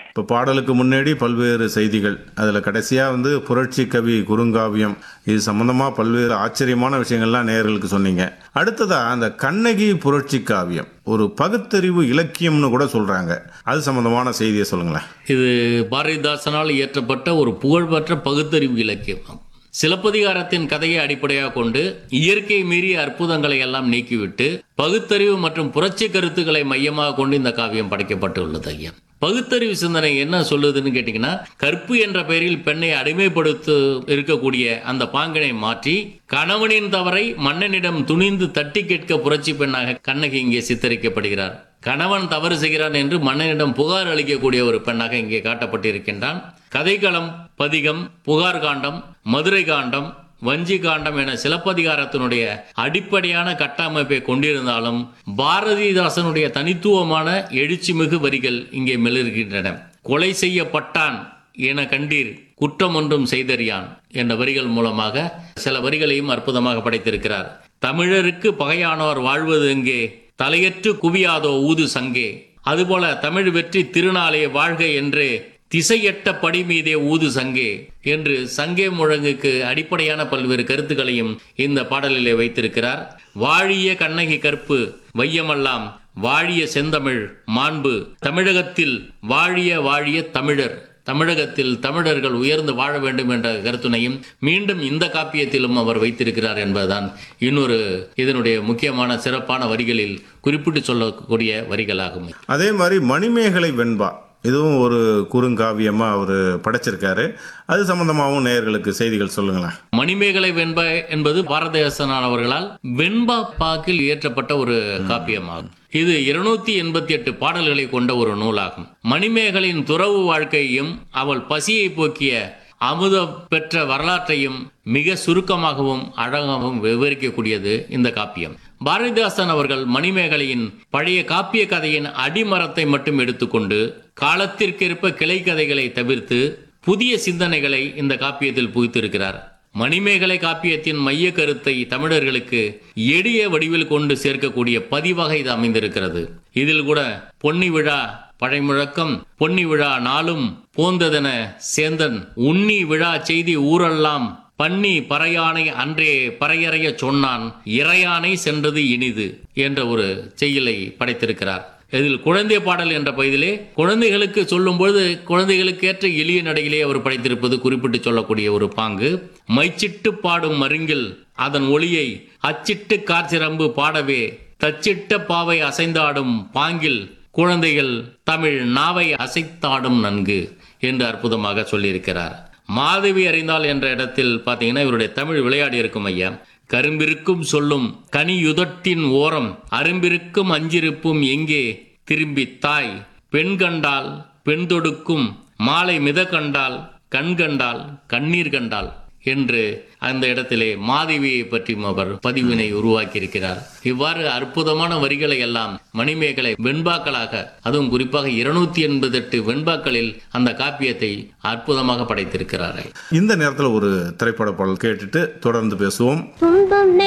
இப்போ பாடலுக்கு முன்னாடி பல்வேறு செய்திகள் அதில் கடைசியாக வந்து புரட்சி கவி குறுங்காவியம் இது சம்பந்தமாக பல்வேறு ஆச்சரியமான விஷயங்கள்லாம் நேயர்களுக்கு சொன்னீங்க அடுத்ததா அந்த கண்ணகி புரட்சி காவியம் ஒரு பகுத்தறிவு இலக்கியம்னு கூட சொல்றாங்க அது சம்பந்தமான செய்தியை சொல்லுங்களேன் இது பாரதிதாசனால் இயற்றப்பட்ட ஒரு புகழ்பெற்ற பகுத்தறிவு இலக்கியம் சிலப்பதிகாரத்தின் கதையை அடிப்படையாக கொண்டு இயற்கை மீறிய அற்புதங்களை எல்லாம் நீக்கிவிட்டு பகுத்தறிவு மற்றும் புரட்சி கருத்துக்களை மையமாக கொண்டு இந்த காவியம் படைக்கப்பட்டுள்ளது ஐயா பகுத்தறிவு சிந்தனை என்ன சொல்லுதுன்னு கேட்டிங்கன்னா கற்பு என்ற பெயரில் பெண்ணை அடிமைப்படுத்த இருக்கக்கூடிய அந்த பாங்கினை மாற்றி கணவனின் தவறை மன்னனிடம் துணிந்து தட்டி கேட்க புரட்சி பெண்ணாக கண்ணகி இங்கே சித்தரிக்கப்படுகிறார் கணவன் தவறு செய்கிறான் என்று மன்னனிடம் புகார் அளிக்கக்கூடிய ஒரு பெண்ணாக இங்கே காட்டப்பட்டிருக்கின்றான் கதைக்களம் பதிகம் புகார் காண்டம் மதுரை காண்டம் வஞ்சி காண்டம் என சிலப்பதிகாரத்தினுடைய அடிப்படையான கட்டமைப்பை கொண்டிருந்தாலும் பாரதிதாசனுடைய தனித்துவமான எழுச்சிமிகு வரிகள் இங்கே மிளர்கின்றன கொலை செய்யப்பட்டான் என கண்டீர் குற்றம் ஒன்றும் செய்தறியான் என்ற வரிகள் மூலமாக சில வரிகளையும் அற்புதமாக படைத்திருக்கிறார் தமிழருக்கு பகையானோர் வாழ்வது எங்கே தலையற்று குவியாதோ ஊது சங்கே அதுபோல தமிழ் வெற்றி திருநாளே வாழ்க என்று திசையட்ட படி மீதே ஊது சங்கே என்று சங்கே முழங்குக்கு அடிப்படையான பல்வேறு கருத்துக்களையும் இந்த பாடலிலே வைத்திருக்கிறார் வாழிய கண்ணகி கற்பு வையமெல்லாம் வாழிய செந்தமிழ் மாண்பு தமிழகத்தில் வாழிய வாழிய தமிழர் தமிழகத்தில் தமிழர்கள் உயர்ந்து வாழ வேண்டும் என்ற கருத்துனையும் மீண்டும் இந்த காப்பியத்திலும் அவர் வைத்திருக்கிறார் என்பதுதான் இன்னொரு இதனுடைய முக்கியமான சிறப்பான வரிகளில் குறிப்பிட்டு சொல்லக்கூடிய வரிகளாகும் அதே மாதிரி மணிமேகலை வெண்பா இதுவும் ஒரு குறுங்காவியமாக அவர் படைச்சிருக்காரு அது சம்பந்தமாகவும் நேயர்களுக்கு செய்திகள் சொல்லுங்களேன் மணிமேகலை வெண்பா என்பது பாரதிதாசன் அவர்களால் வெண்பா பாக்கில் இயற்றப்பட்ட ஒரு காப்பியமாகும் இது இருநூத்தி எண்பத்தி எட்டு பாடல்களை கொண்ட ஒரு நூலாகும் மணிமேகலின் துறவு வாழ்க்கையையும் அவள் பசியை போக்கிய அமுத பெற்ற வரலாற்றையும் மிக சுருக்கமாகவும் அழகாகவும் விவரிக்கக்கூடியது இந்த காப்பியம் பாரதிதாசன் அவர்கள் மணிமேகலையின் பழைய காப்பிய கதையின் அடிமரத்தை மட்டும் எடுத்துக்கொண்டு காலத்திற்கேற்ப கிளை கதைகளை தவிர்த்து புதிய சிந்தனைகளை இந்த காப்பியத்தில் புகுத்திருக்கிறார் மணிமேகலை காப்பியத்தின் மைய கருத்தை தமிழர்களுக்கு எளிய வடிவில் கொண்டு சேர்க்கக்கூடிய பதிவாக இது அமைந்திருக்கிறது இதில் கூட பொன்னி விழா பழைமுழக்கம் பொன்னி விழா நாளும் போந்ததென சேந்தன் உண்ணி விழா செய்தி ஊரெல்லாம் பன்னி பறையானை அன்றே பறையறைய சொன்னான் இறையானை சென்றது இனிது என்ற ஒரு செய்யலை படைத்திருக்கிறார் இதில் குழந்தை பாடல் என்ற பகுதியிலே குழந்தைகளுக்கு சொல்லும்பொழுது குழந்தைகளுக்கு ஏற்ற எளிய நடையிலே அவர் படைத்திருப்பது குறிப்பிட்டு சொல்லக்கூடிய ஒரு பாங்கு மைச்சிட்டு பாடும் மருங்கில் அதன் ஒளியை அச்சிட்டு காற்சிரம்பு பாடவே தச்சிட்ட பாவை அசைந்தாடும் பாங்கில் குழந்தைகள் தமிழ் நாவை அசைத்தாடும் நன்கு என்று அற்புதமாக சொல்லியிருக்கிறார் மாதவி அறிந்தால் என்ற இடத்தில் பார்த்தீங்கன்னா இவருடைய தமிழ் விளையாடி இருக்கும் ஐயா கரும்பிருக்கும் சொல்லும் கனியுதட்டின் ஓரம் அரும்பிருக்கும் அஞ்சிருப்பும் எங்கே திரும்பி தாய் பெண் கண்டால் பெண் தொடுக்கும் மாலை மித கண்டால் கண் கண்டால் கண்ணீர் கண்டால் என்று அந்த இடத்திலே மாதவியை பற்றியும் அவர் பதிவினை உருவாக்கியிருக்கிறார் இவ்வாறு அற்புதமான வரிகளை எல்லாம் மணிமேகலை வெண்பாக்களாக அதுவும் குறிப்பாக இருநூத்தி எண்பது எட்டு வெண்பாக்களில் அந்த காப்பியத்தை அற்புதமாக படைத்திருக்கிறார்கள் இந்த நேரத்தில் ஒரு திரைப்பட பாடல் கேட்டுட்டு தொடர்ந்து பேசுவோம் துன்பம்